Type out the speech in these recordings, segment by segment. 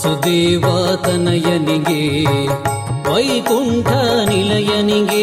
ವಸುದೇವಾತನಯನಿಗೆ ವೈಕುಂಠ ನಿಲಯನಿಗೆ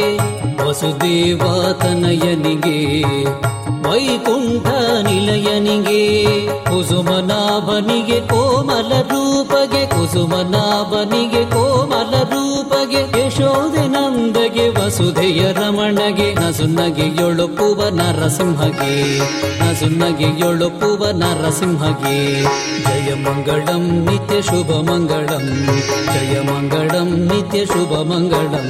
ವಸುದೇವಾತನಯನಿಗೆ ವೈಕುಂಠ ನಿಲಯನಿಗೆ ಕುಸುಮನಾಭನಿಗೆ ಕೋಮಲ ರೂಪಗೆ ಕುಸುಮನಾಭನಿಗೆ ಕೋಮಲ ರೂಪಗೆ ಯಶೋದೆ ನಂದಗೆ ವಸುಧೆಯ ರಮಣಗೆ ನಸುನಗೆ ಯೊಳಪುವ ನರಸಿಂಹಗೆ ನಸುನಗೆ ಯೊಳಪುವ ನರಸಿಂಹಗೆ ಜಯ ಮಂಗಳಂ ನಿತ್ಯ ಶುಭ ಮಂಗಳಂ ಜಯ ಮಂಗಳಂ ನಿತ್ಯ ಶುಭ ಮಂಗಳಂ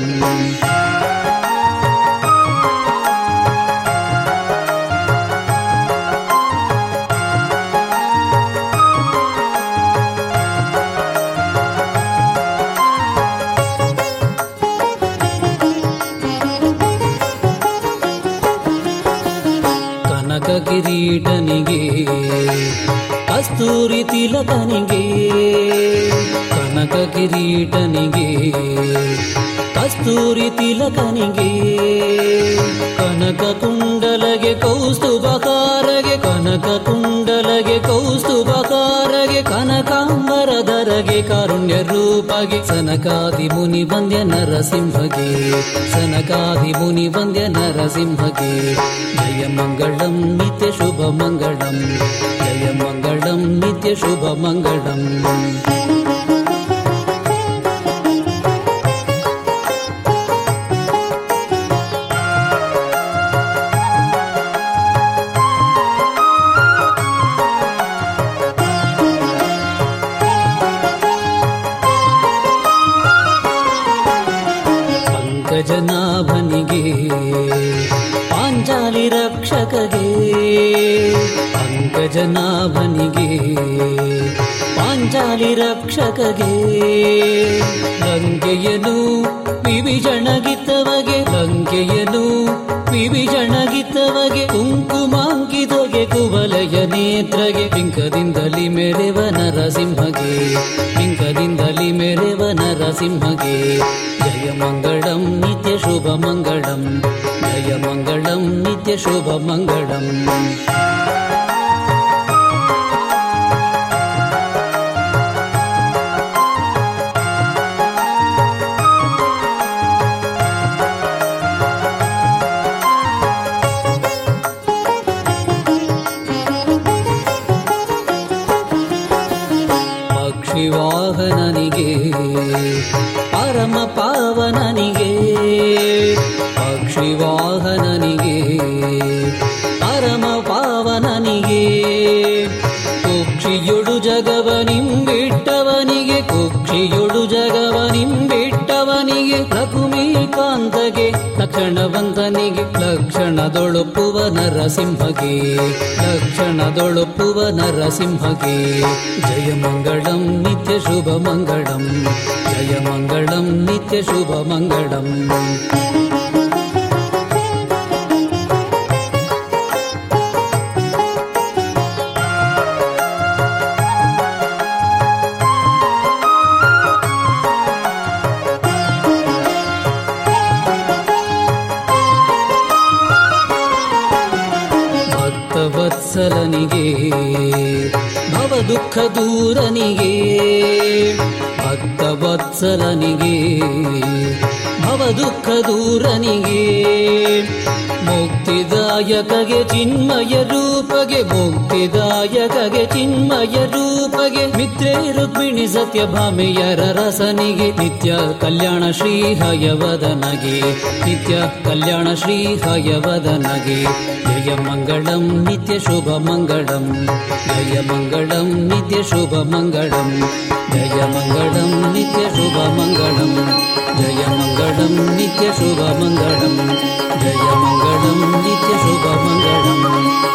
ಕನಕ ಕಿರೀಟನಿಗೆ ಕಸ್ತೂರಿ ತಿಲಕನಿಗೆ ಕನಕ ಕಿರೀಟನಿಗೆ ಕಸ್ತೂರಿ ತಿಲಕನಿಗೆ ಕನಕ ಕುಂಡಲಗೆ ಕೌಸ್ತುಭಕಾರಗೆ ಕನಕ ಕುಂಡಲಗೆ ಕೌಸ್ತುಭಕಾರಗೆ ಕನಕಾಂಬರದರಗೆ ಕಾರುಣ್ಯ ರೂಪಗೆ ಸನಕಾದಿ ಮುನಿ ಬಂದ್ಯ ನರಸಿಂಹಗೆ ಸನಕಾದಿ ಮುನಿ ಬಂದ್ಯ ನರಸಿಂಹಗೆ ಜಯ ಮಂಗಳಂ ನಿತ್ಯ ಶುಭ ಮಂಗಳಂ ಜಯ ಮಂಗಳಂ ನಿತ್ಯ ಶುಭ ಮಂಗಳಂ ಪಂಕಜನಾಭನಿಗೆ ಪಾಂಚಾಲಿ ರಕ್ಷಕಗೆ ಪಂಕಜನಾಭನಿಗೆ ಪಾಂಚಾಲಿ ರಕ್ಷಕಗೆ ಲಂಕೆಯನು ವಿಭೀಷಣಗಿತ್ತವಗೆ ಲಂಕೆಯನು ವಿಭೀಷಣಗಿತ್ತವಗೆ ಕುಂಕುಮಾಂಕಿತಗೆ ಕುವಲಯ ನೇತ್ರಗೆ ಪಿಂಕದಿಂದಲಿ ಮೆರೆವ ನರಸಿಂಹಗೆ ಪಿಂಕದಿಂದಲಿ ಮೆರೆವ ನರಸಿಂಹಗೆ ಜಯ ಮಂಗಳಂ ನಿತ್ಯ ಶುಭ ಮಂಗಳಂ ಜಯ ಮಂಗಳಂ ನಿತ್ಯ ಶುಭ ಮಂಗಳಂ ಪಕ್ಷಿವಾಹನನಿಗೆ ಪರಮ ಪಾವನನಿಗೆ ಪಕ್ಷಿವಾಹನನಿಗೆ ಪರಮ ಪಾವನನಿಗೆ ಕುಕ್ಷಿಯೊಡು ಜಗವನಿಂಬಿಟ್ಟವನಿಗೆ ಕುಕ್ಷಿಯೊಡು ಜಗವನಿಂಬಿಟ್ಟವನಿಗೆ ಲಘುಮೀಕಾಂತಗೆ ಲಕ್ಷಣವಂತನಿಗೆ ಲಕ್ಷಣದೊಳುಪುವ ನರಸಿಂಹಗೆ ಲಕ್ಷಣದೊಳುಪುವ ನರಸಿಂಹಗೆ ಜಯ ಮಂಗಳಂ ನಿತ್ಯ ಶುಭ ಮಂಗಳಂ ಜಯ ಮಂಗಳಂ ನಿತ್ಯ ಶುಭ ಮಂಗಳಂ ಭಕ್ತವತ್ಸಲನಿಗೆ ಭವ ದುಃಖ ದೂರನಿಗೆ ಭಕ್ತವತ್ಸಲನಿಗೆ ಭವ ದುಃಖ ದೂರನಿಗೆ ಮುಕ್ತಿದಾಯಕಗೆ ಚಿನ್ಮಯ ರೂಪಗೆ ಮುಕ್ತಿದಾಯಕಗೆ ಚಿನ್ಮಯ ರೂಪಗೆ ಮಿತ್ರೇ ರುಕ್ಮಿಣಿ ಸತ್ಯ ಭಾಮೆಯರ ರಸನಿಗೆ ನಿತ್ಯ ಕಲ್ಯಾಣ ಶ್ರೀ ಹಯವದನಗೆ ನಿತ್ಯ ಕಲ್ಯಾಣ ಶ್ರೀ ಹಯವದನಗೆ ಜಯ ಮಂಗಳಂ ನಿತ್ಯ ಶುಭ ಮಂಗಳಂ ಜಯ ಮಂಗಳಂ ನಿತ್ಯ ಶುಭ ಮಂಗಳಂ ಜಯ ಮಂಗಳಂ ನಿತ್ಯ ಶುಭ ಮಂಗಳಂ ಜಯ ಮಂಗಳಂ ನಿತ್ಯ ಶುಭ ಮಂಗಳಂ ಜಯ ಮಂಗಳಂ ನಿತ್ಯ ಶುಭ ಮಂಗಳಂ